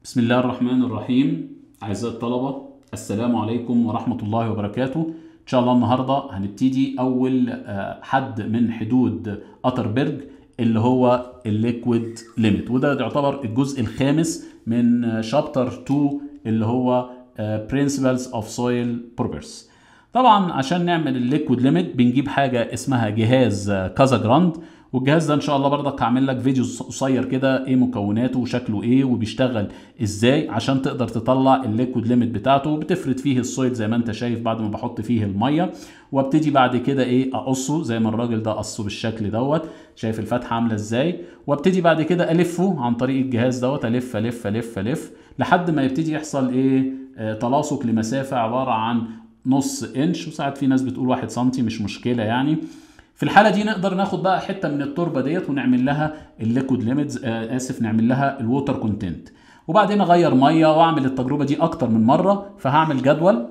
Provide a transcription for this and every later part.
بسم الله الرحمن الرحيم أعزائي الطلبة السلام عليكم ورحمة الله وبركاته إن شاء الله النهاردة هنبتدي أول آه، حد من حدود أتربرج اللي هو الليكويد ليميت وده يعتبر الجزء الخامس من شابتر 2 اللي هو آه، Principles of Soil Properties طبعا عشان نعمل الليكويد ليميت بنجيب حاجه اسمها جهاز آه، كازا جراند والجهاز ده ان شاء الله برضك هعمل لك فيديو قصير كده ايه مكوناته وشكله ايه وبيشتغل ازاي عشان تقدر تطلع الليكويد ليميت بتاعته بتفرد فيه السويل زي ما انت شايف بعد ما بحط فيه الميه وابتدي بعد كده ايه اقصه زي ما الراجل ده قصه بالشكل دوت شايف الفتحه عامله ازاي وابتدي بعد كده الفه عن طريق الجهاز دوت الف الف الف الف لحد ما يبتدي يحصل ايه آه تلاصق لمسافه عباره عن نص انش وساعات في ناس بتقول واحد سنتي مش مشكله يعني في الحاله دي نقدر ناخد بقى حته من التربه ديت ونعمل لها الليكويد ليميتس آه اسف نعمل لها الووتر كونتنت وبعدين اغير ميه واعمل التجربه دي اكتر من مره فهعمل جدول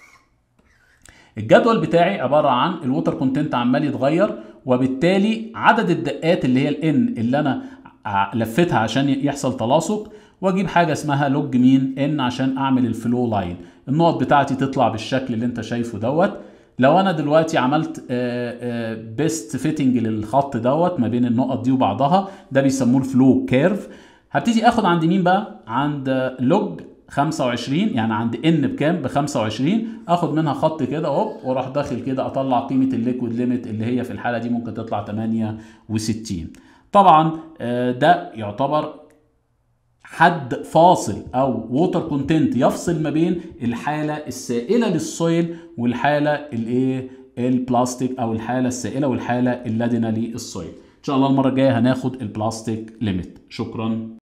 الجدول بتاعي عباره عن الووتر كونتنت عمال يتغير وبالتالي عدد الدقات اللي هي الان اللي انا ع- لفتها عشان يحصل تلاصق واجيب حاجه اسمها لوج مين ان عشان اعمل الفلو لاين النقط بتاعتي تطلع بالشكل اللي انت شايفه دوت لو انا دلوقتي عملت بيست فيتنج للخط دوت ما بين النقط دي وبعضها ده بيسموه الفلو كيرف هبتدي اخد عند مين بقى عند لوج 25 يعني عند ان بكام ب 25 اخد منها خط كده اهو واروح داخل كده اطلع قيمه الليكويد ليميت اللي هي في الحاله دي ممكن تطلع 68 طبعا آه، ده يعتبر حد فاصل او ووتر كونتنت يفصل ما بين الحاله السائله للسويل والحاله الايه البلاستيك او الحاله السائله والحاله اللادنه للسويل ان شاء الله المره الجايه هناخد البلاستيك ليميت شكرا